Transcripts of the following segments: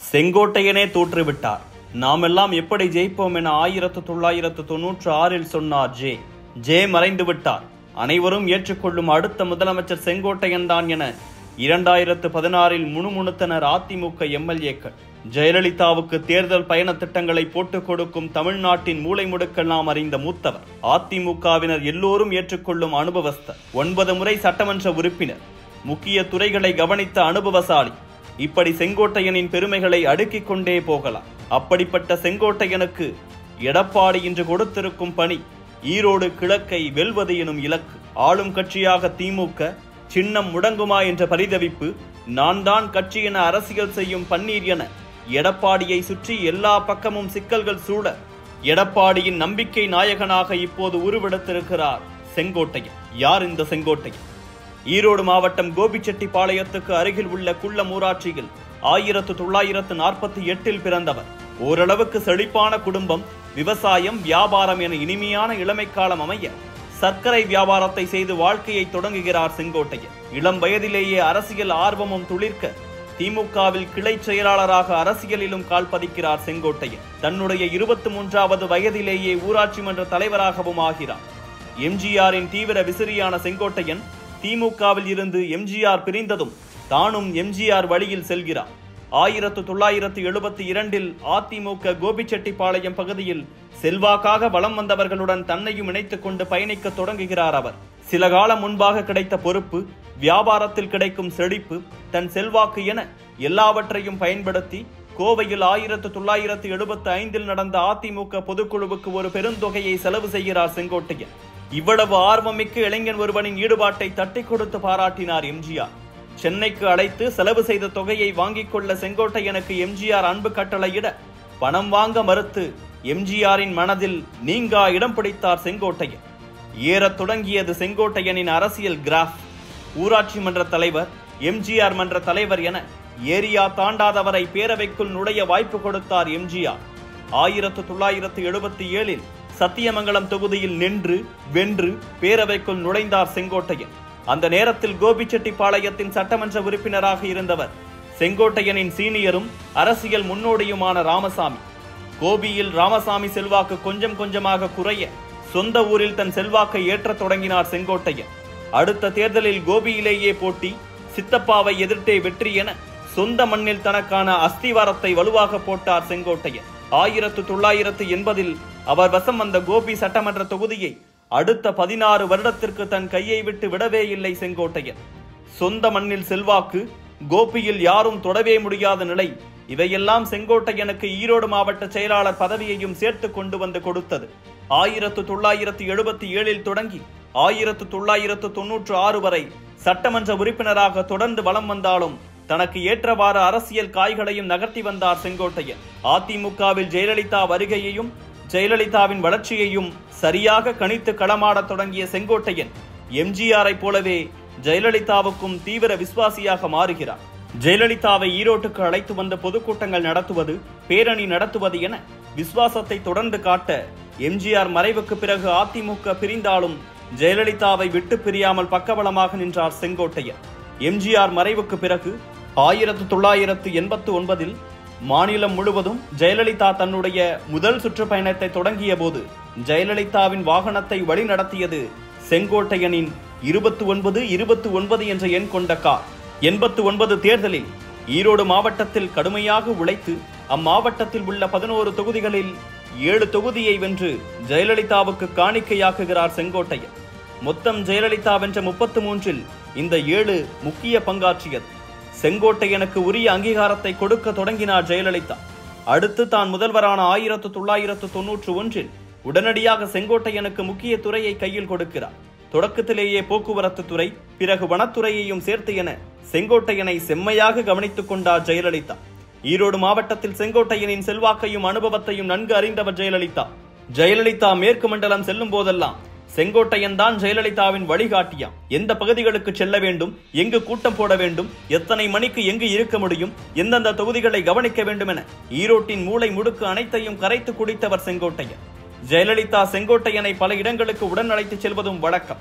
செங்கோட்டையனே தோற்றுவிட்டார் நாமெல்லாம் எப்படி ஜெயிப்போம் என ஆயிரத்து தொள்ளாயிரத்து தொன்னூற்று ஆறில் சொன்னார் ஜே ஜே மறைந்து விட்டார் அனைவரும் ஏற்றுக்கொள்ளும் அடுத்த முதலமைச்சர் செங்கோட்டையன் தான் என இரண்டாயிரத்து பதினாறில் முணுமுணுத்தனர் அதிமுக எம்எல்ஏக்கள் ஜெயலலிதாவுக்கு தேர்தல் பயண திட்டங்களை போட்டுக் கொடுக்கும் தமிழ்நாட்டின் மூளை முடுக்கெல்லாம் அறிந்த மூத்தவர் அதிமுகவினர் எல்லோரும் ஏற்றுக்கொள்ளும் அனுபவஸ்தர் ஒன்பது முறை சட்டமன்ற உறுப்பினர் முக்கிய துறைகளை கவனித்த அனுபவசாலி இப்படி செங்கோட்டையனின் பெருமைகளை அடுக்கிக் கொண்டே போகலாம் அப்படிப்பட்ட செங்கோட்டையனுக்கு எடப்பாடி இன்று கொடுத்திருக்கும் பணி ஈரோடு கிழக்கை வெல்வது எனும் இலக்கு ஆளும் கட்சியாக திமுக சின்னம் முடங்குமா என்ற பரிதவிப்பு நான் தான் கட்சி என அரசியல் செய்யும் பன்னீர் என எடப்பாடியை சுற்றி எல்லா பக்கமும் சிக்கல்கள் சூழ எடப்பாடியின் நம்பிக்கை நாயகனாக இப்போது உருவெடுத்திருக்கிறார் செங்கோட்டையன் யார் இந்த செங்கோட்டையன் ஈரோடு மாவட்டம் கோபிச்செட்டிப்பாளையத்துக்கு அருகில் உள்ள குள்ளம் ஊராட்சியில் ஆயிரத்து தொள்ளாயிரத்து நாற்பத்தி எட்டில் பிறந்தவர் ஓரளவுக்கு செழிப்பான குடும்பம் விவசாயம் வியாபாரம் என இனிமையான இளமை காலம் அமைய சர்க்கரை வியாபாரத்தை செய்து வாழ்க்கையை தொடங்குகிறார் செங்கோட்டையன் இளம் வயதிலேயே அரசியல் ஆர்வமும் துளிர்க்க திமுகவில் கிளை செயலாளராக அரசியலிலும் கால் பதிக்கிறார் செங்கோட்டையன் தன்னுடைய இருபத்தி மூன்றாவது வயதிலேயே ஊராட்சி மன்ற தலைவராகவும் ஆகிறார் எம்ஜிஆரின் தீவிர விசிறியான செங்கோட்டையன் திமுகவில் இருந்து எம்ஜிஆர் பிரிந்ததும் தானும் எம்ஜிஆர் வழியில் செல்கிறார் ஆயிரத்து தொள்ளாயிரத்து எழுபத்தி இரண்டில் அதிமுக கோபிச்செட்டிப்பாளையம் பகுதியில் செல்வாக்காக வலம் வந்தவர்களுடன் தன்னையும் இணைத்துக் கொண்டு பயணிக்க தொடங்குகிறார் அவர் சில காலம் முன்பாக கிடைத்த பொறுப்பு வியாபாரத்தில் கிடைக்கும் செழிப்பு தன் செல்வாக்கு என எல்லாவற்றையும் பயன்படுத்தி கோவையில் ஆயிரத்து தொள்ளாயிரத்து எழுபத்தி ஐந்தில் நடந்த அதிமுக பொதுக்குழுவுக்கு ஒரு பெருந்தொகையை செலவு செய்கிறார் செங்கோட்டையன் இவ்வளவு ஆர்வமிக்க இளைஞன் ஒருவனின் ஈடுபாட்டை தட்டி கொடுத்து பாராட்டினார் எம்ஜிஆர் சென்னைக்கு அழைத்து செலவு செய்த தொகையை வாங்கிக் கொள்ள செங்கோட்டையனுக்கு எம்ஜிஆர் அன்பு கட்டளையிட பணம் வாங்க மறுத்து எம்ஜிஆரின் மனதில் நீங்கா இடம் பிடித்தார் செங்கோட்டையன் ஏறத் தொடங்கியது செங்கோட்டையனின் அரசியல் கிராஃப் ஊராட்சி மன்ற தலைவர் எம்ஜிஆர் மன்ற தலைவர் என ஏரியா தாண்டாதவரை பேரவைக்குள் நுழைய வாய்ப்பு கொடுத்தார் எம்ஜிஆர் ஆயிரத்து தொள்ளாயிரத்து எழுபத்தி ஏழில் சத்தியமங்கலம் தொகுதியில் நின்று வென்று பேரவைக்குள் நுழைந்தார் செங்கோட்டையன் அந்த நேரத்தில் கோபிச்செட்டிப்பாளையத்தின் சட்டமன்ற உறுப்பினராக இருந்தவர் செங்கோட்டையனின் சீனியரும் அரசியல் முன்னோடியுமான ராமசாமி கோபியில் ராமசாமி செல்வாக்கு கொஞ்சம் கொஞ்சமாக குறைய சொந்த ஊரில் தன் செல்வாக்கை ஏற்றத் தொடங்கினார் செங்கோட்டையன் அடுத்த தேர்தலில் கோபியிலேயே போட்டி சித்தப்பாவை எதிர்த்தே வெற்றி என சொந்த மண்ணில் தனக்கான அஸ்திவாரத்தை வலுவாக போட்டார் செங்கோட்டையன் ஆயிரத்து தொள்ளாயிரத்து எண்பதில் அவர் வசம் வந்த கோபி சட்டமன்ற தொகுதியை அடுத்த பதினாறு வருடத்திற்கு தன் கையை விட்டு விடவே இல்லை செங்கோட்டையன் சொந்த மண்ணில் செல்வாக்கு கோபியில் யாரும் தொடவே முடியாத நிலை இவையெல்லாம் செங்கோட்டையனுக்கு ஈரோடு மாவட்ட செயலாளர் பதவியையும் சேர்த்து கொண்டு வந்து கொடுத்தது ஆயிரத்து தொள்ளாயிரத்து எழுபத்தி ஏழில் தொடங்கி ஆயிரத்து தொள்ளாயிரத்து தொன்னூற்று ஆறு வரை சட்டமன்ற உறுப்பினராக தொடர்ந்து வலம் வந்தாலும் தனக்கு ஏற்றவாறு அரசியல் காய்களையும் நகர்த்தி வந்தார் செங்கோட்டையன் அதிமுகவில் ஜெயலலிதா வருகையையும் ஜெயலலிதாவின் வளர்ச்சியையும் சரியாக கணித்து களமாடத் தொடங்கிய செங்கோட்டையன் எம்ஜிஆரை போலவே ஜெயலலிதாவுக்கும் தீவிர விசுவாசியாக மாறுகிறார் ஜெயலலிதாவை ஈரோட்டுக்கு அழைத்து வந்த பொதுக்கூட்டங்கள் நடத்துவது பேரணி நடத்துவது என விசுவாசத்தை தொடர்ந்து காட்ட எம்ஜிஆர் மறைவுக்கு பிறகு அதிமுக பிரிந்தாலும் ஜெயலலிதாவை விட்டு பிரியாமல் பக்கபலமாக நின்றார் செங்கோட்டையன் எம்ஜிஆர் மறைவுக்கு பிறகு ஆயிரத்து தொள்ளாயிரத்து எண்பத்து ஒன்பதில் மாநிலம் முழுவதும் ஜெயலலிதா தன்னுடைய முதல் சுற்றுப்பயணத்தை தொடங்கிய போது ஜெயலலிதாவின் வாகனத்தை வழிநடத்தியது செங்கோட்டையனின் இருபத்தி ஒன்பது இருபத்தி ஒன்பது என்ற எண் கொண்ட கார் எண்பத்து ஒன்பது தேர்தலில் ஈரோடு மாவட்டத்தில் கடுமையாக உழைத்து அம்மாவட்டத்தில் உள்ள பதினோரு தொகுதிகளில் ஏழு தொகுதியை வென்று ஜெயலலிதாவுக்கு காணிக்கையாக்குகிறார் செங்கோட்டையன் மொத்தம் ஜெயலலிதா வென்ற முப்பத்து மூன்றில் இந்த ஏழு முக்கிய பங்காற்றியது செங்கோட்டையனுக்கு உரிய அங்கீகாரத்தை கொடுக்க தொடங்கினார் ஜெயலலிதா அடுத்து தான் முதல்வரான ஆயிரத்து தொள்ளாயிரத்து தொன்னூற்று ஒன்றில் உடனடியாக செங்கோட்டையனுக்கு முக்கிய துறையை கையில் கொடுக்கிறார் தொடக்கத்திலேயே போக்குவரத்து துறை பிறகு வனத்துறையையும் சேர்த்து என செங்கோட்டையனை செம்மையாக கவனித்துக் கொண்டார் ஜெயலலிதா ஈரோடு மாவட்டத்தில் செங்கோட்டையனின் செல்வாக்கையும் அனுபவத்தையும் நன்கு அறிந்தவர் ஜெயலலிதா ஜெயலலிதா மேற்கு மண்டலம் செல்லும் போதெல்லாம் செங்கோட்டையன் தான் ஜெயலலிதாவின் வழிகாட்டியாம் எந்த பகுதிகளுக்கு செல்ல வேண்டும் எங்கு கூட்டம் போட வேண்டும் எத்தனை மணிக்கு எங்கு இருக்க முடியும் எந்தெந்த தொகுதிகளை கவனிக்க வேண்டும் என ஈரோட்டின் மூளை முடுக்கு அனைத்தையும் கரைத்து குடித்தவர் செங்கோட்டையன் ஜெயலலிதா செங்கோட்டையனை பல இடங்களுக்கு உடன் அழைத்துச் செல்வதும் வழக்கம்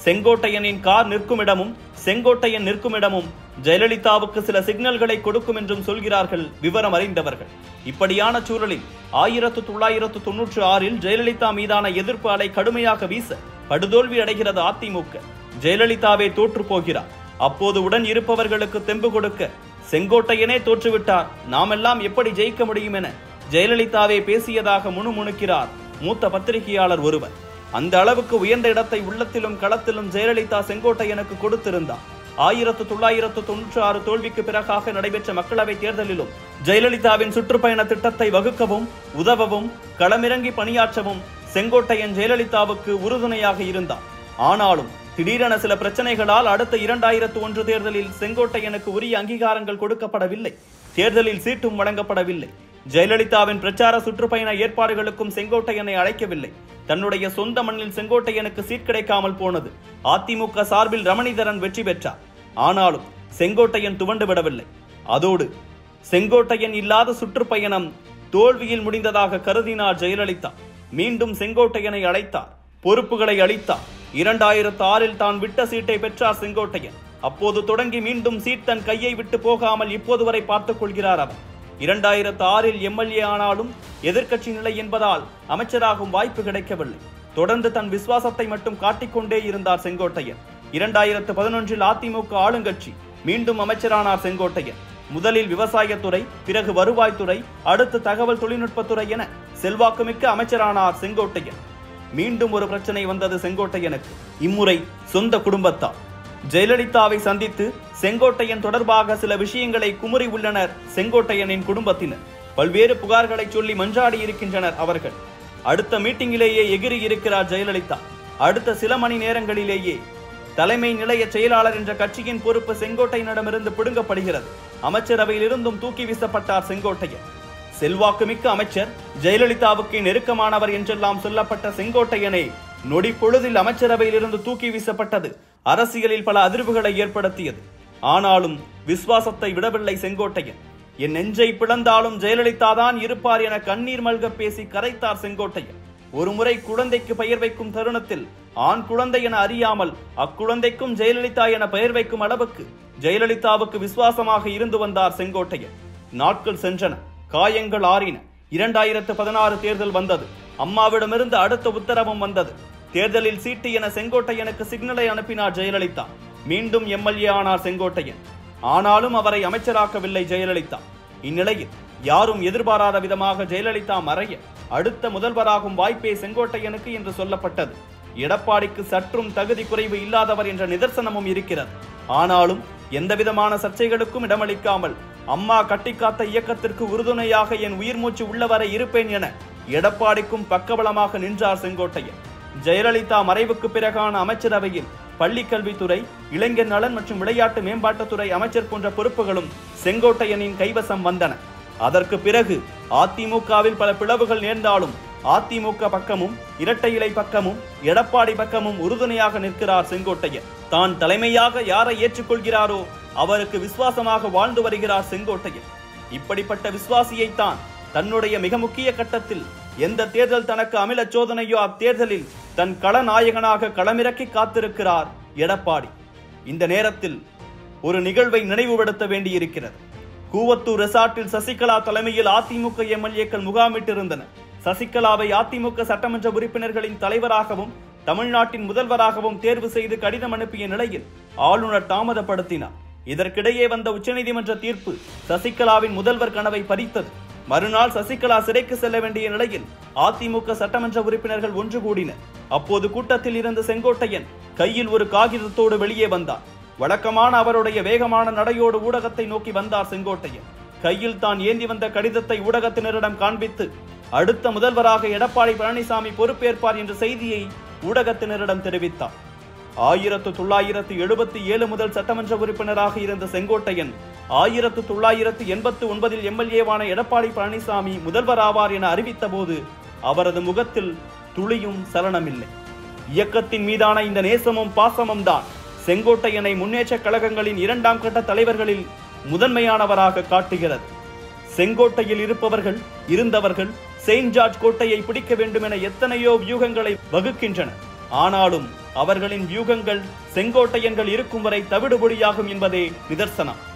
செங்கோட்டையனின் கார் நிற்கும் இடமும் செங்கோட்டையன் நிற்கும் இடமும் ஜெயலலிதாவுக்கு சில சிக்னல்களை கொடுக்கும் என்றும் சொல்கிறார்கள் விவரம் அறிந்தவர்கள் இப்படியான சூழலில் ஆயிரத்து தொள்ளாயிரத்து தொன்னூற்று ஆறில் ஜெயலலிதா மீதான எதிர்ப்பு அலை கடுமையாக வீச படுதோல்வி அடைகிறது அதிமுக ஜெயலலிதாவே தோற்று போகிறார் அப்போது உடன் இருப்பவர்களுக்கு தெம்பு கொடுக்க செங்கோட்டையனே தோற்றுவிட்டார் நாமெல்லாம் எப்படி ஜெயிக்க முடியும் என ஜெயலலிதாவே பேசியதாக முணுமுணுக்கிறார் மூத்த பத்திரிகையாளர் ஒருவர் அந்த அளவுக்கு உயர்ந்த இடத்தை உள்ளத்திலும் களத்திலும் ஜெயலலிதா செங்கோட்டையனுக்கு கொடுத்திருந்தார் ஆயிரத்து தொள்ளாயிரத்து தொன்னூற்றி ஆறு தோல்விக்கு பிறகாக நடைபெற்ற மக்களவைத் தேர்தலிலும் ஜெயலலிதாவின் சுற்றுப்பயண திட்டத்தை வகுக்கவும் உதவவும் களமிறங்கி பணியாற்றவும் செங்கோட்டையன் ஜெயலலிதாவுக்கு உறுதுணையாக இருந்தார் ஆனாலும் திடீரென சில பிரச்சனைகளால் அடுத்த இரண்டாயிரத்து ஒன்று தேர்தலில் செங்கோட்டையனுக்கு உரிய அங்கீகாரங்கள் கொடுக்கப்படவில்லை தேர்தலில் சீட்டும் வழங்கப்படவில்லை ஜெயலலிதாவின் பிரச்சார சுற்றுப்பயண ஏற்பாடுகளுக்கும் செங்கோட்டையனை அழைக்கவில்லை தன்னுடைய சொந்த மண்ணில் செங்கோட்டையனுக்கு சீட் கிடைக்காமல் போனது அதிமுக சார்பில் ரமணிதரன் வெற்றி பெற்றார் ஆனாலும் செங்கோட்டையன் துவண்டு விடவில்லை அதோடு செங்கோட்டையன் இல்லாத சுற்றுப்பயணம் தோல்வியில் முடிந்ததாக கருதினார் ஜெயலலிதா மீண்டும் செங்கோட்டையனை அழைத்தார் பொறுப்புகளை அளித்தார் இரண்டாயிரத்து ஆறில் தான் விட்ட சீட்டை பெற்றார் செங்கோட்டையன் அப்போது தொடங்கி மீண்டும் சீட் தன் கையை விட்டு போகாமல் இப்போது வரை பார்த்துக் கொள்கிறார் அவர் இரண்டாயிரத்து ஆறில் எம்எல்ஏ ஆனாலும் எதிர்க்கட்சி நிலை என்பதால் அமைச்சராகும் வாய்ப்பு கிடைக்கவில்லை தொடர்ந்து தன் விசுவாசத்தை மட்டும் காட்டிக்கொண்டே இருந்தார் செங்கோட்டையன் இரண்டாயிரத்து பதினொன்றில் அதிமுக ஆளுங்கட்சி மீண்டும் அமைச்சரானார் செங்கோட்டையன் முதலில் விவசாயத்துறை பிறகு வருவாய்த்துறை அடுத்து தகவல் தொழில்நுட்பத்துறை என செல்வாக்குமிக்க அமைச்சரானார் செங்கோட்டையன் மீண்டும் ஒரு பிரச்சனை வந்தது செங்கோட்டையனுக்கு இம்முறை சொந்த குடும்பத்தார் ஜெயலலிதாவை சந்தித்து செங்கோட்டையன் தொடர்பாக சில விஷயங்களை குமுறி உள்ளனர் செங்கோட்டையனின் குடும்பத்தினர் பல்வேறு புகார்களை சொல்லி மன்றாடி இருக்கின்றனர் அவர்கள் அடுத்த மீட்டிங்கிலேயே எகிரி இருக்கிறார் ஜெயலலிதா அடுத்த சில மணி நேரங்களிலேயே தலைமை நிலைய செயலாளர் என்ற கட்சியின் பொறுப்பு செங்கோட்டையனிடமிருந்து பிடுங்கப்படுகிறது அமைச்சரவையில் இருந்தும் தூக்கி வீசப்பட்டார் செங்கோட்டையன் செல்வாக்குமிக்க அமைச்சர் ஜெயலலிதாவுக்கு நெருக்கமானவர் என்றெல்லாம் சொல்லப்பட்ட செங்கோட்டையனை நொடி பொழுதில் அமைச்சரவையில் இருந்து தூக்கி வீசப்பட்டது அரசியலில் பல அதிர்வுகளை ஏற்படுத்தியது ஆனாலும் விசுவாசத்தை விடவில்லை செங்கோட்டையன் என் நெஞ்சை பிளந்தாலும் ஜெயலலிதா தான் இருப்பார் என கண்ணீர் மல்க பேசி கரைத்தார் செங்கோட்டையன் ஒருமுறை குழந்தைக்கு பெயர் வைக்கும் தருணத்தில் ஆண் குழந்தை என அறியாமல் அக்குழந்தைக்கும் ஜெயலலிதா என பெயர் வைக்கும் அளவுக்கு ஜெயலலிதாவுக்கு விசுவாசமாக இருந்து வந்தார் செங்கோட்டையன் நாட்கள் சென்றன காயங்கள் ஆறின இரண்டாயிரத்து பதினாறு தேர்தல் வந்தது அம்மாவிடமிருந்து அடுத்த உத்தரவும் வந்தது தேர்தலில் சீட்டு என செங்கோட்டையனுக்கு சிக்னலை அனுப்பினார் ஜெயலலிதா மீண்டும் எம்எல்ஏ ஆனார் செங்கோட்டையன் ஆனாலும் அவரை அமைச்சராக்கவில்லை ஜெயலலிதா இந்நிலையில் யாரும் எதிர்பாராத விதமாக ஜெயலலிதா மறைய அடுத்த முதல்வராகும் வாய்ப்பே செங்கோட்டையனுக்கு என்று சொல்லப்பட்டது எடப்பாடிக்கு சற்றும் தகுதி குறைவு இல்லாதவர் என்ற நிதர்சனமும் இருக்கிறது ஆனாலும் எந்தவிதமான சர்ச்சைகளுக்கும் இடமளிக்காமல் அம்மா கட்டிக்காத்த இயக்கத்திற்கு உறுதுணையாக என் உயிர் மூச்சு உள்ளவரை இருப்பேன் என எடப்பாடிக்கும் பக்கபலமாக நின்றார் செங்கோட்டையன் ஜெயலலிதா மறைவுக்கு பிறகான அமைச்சரவையில் பள்ளிக்கல்வித்துறை இளைஞர் நலன் மற்றும் விளையாட்டு மேம்பாட்டுத்துறை அமைச்சர் போன்ற பொறுப்புகளும் செங்கோட்டையனின் கைவசம் வந்தன அதற்கு பிறகு அதிமுகவில் பல பிளவுகள் நேர்ந்தாலும் அதிமுக பக்கமும் இரட்டை இலை பக்கமும் எடப்பாடி பக்கமும் உறுதுணையாக நிற்கிறார் செங்கோட்டையன் தான் தலைமையாக யாரை ஏற்றுக்கொள்கிறாரோ அவருக்கு விசுவாசமாக வாழ்ந்து வருகிறார் செங்கோட்டையன் இப்படிப்பட்ட விசுவாசியைத்தான் தன்னுடைய மிக முக்கிய கட்டத்தில் எந்த தேர்தல் தனக்கு அமில சோதனையோ அத்தேர்தலில் தன் களநாயகனாக களமிறக்கி காத்திருக்கிறார் எடப்பாடி இந்த நேரத்தில் ஒரு நிகழ்வை நினைவுபடுத்த வேண்டியிருக்கிறது கூவத்தூர் ரெசார்ட்டில் சசிகலா தலைமையில் அதிமுக எம்எல்ஏக்கள் முகாமிட்டிருந்தனர் சசிகலாவை அதிமுக சட்டமன்ற உறுப்பினர்களின் தலைவராகவும் தமிழ்நாட்டின் முதல்வராகவும் தேர்வு செய்து கடிதம் அனுப்பிய நிலையில் ஆளுநர் தாமதப்படுத்தினார் இதற்கிடையே வந்த உச்சநீதிமன்ற தீர்ப்பு சசிகலாவின் முதல்வர் கனவை பறித்தது மறுநாள் சசிகலா சிறைக்கு செல்ல வேண்டிய நிலையில் அதிமுக சட்டமன்ற உறுப்பினர்கள் ஒன்று கூடினர் அப்போது கூட்டத்தில் இருந்த செங்கோட்டையன் கையில் ஒரு காகிதத்தோடு வெளியே வந்தார் வழக்கமான அவருடைய வேகமான நடையோடு ஊடகத்தை நோக்கி வந்தார் செங்கோட்டையன் கையில் தான் ஏந்தி வந்த கடிதத்தை ஊடகத்தினரிடம் காண்பித்து அடுத்த முதல்வராக எடப்பாடி பழனிசாமி பொறுப்பேற்பார் என்ற செய்தியை ஊடகத்தினரிடம் தெரிவித்தார் ஆயிரத்து தொள்ளாயிரத்து எழுபத்தி ஏழு முதல் சட்டமன்ற உறுப்பினராக இருந்த செங்கோட்டையன் ஆயிரத்து தொள்ளாயிரத்து எண்பத்து ஒன்பதில் எம்எல்ஏவான எடப்பாடி பழனிசாமி முதல்வராவார் என அறிவித்த போது அவரது முகத்தில் துளியும் சலனமில்லை இயக்கத்தின் மீதான இந்த நேசமும் பாசமும் தான் செங்கோட்டையனை முன்னேற்ற கழகங்களின் இரண்டாம் கட்ட தலைவர்களில் முதன்மையானவராக காட்டுகிறது செங்கோட்டையில் இருப்பவர்கள் இருந்தவர்கள் செயின்ட் ஜார்ஜ் கோட்டையை பிடிக்க வேண்டும் என எத்தனையோ வியூகங்களை வகுக்கின்றனர் ஆனாலும் அவர்களின் வியூகங்கள் செங்கோட்டையன்கள் இருக்கும் வரை தவிடுபொடியாகும் என்பதே நிதர்சனம்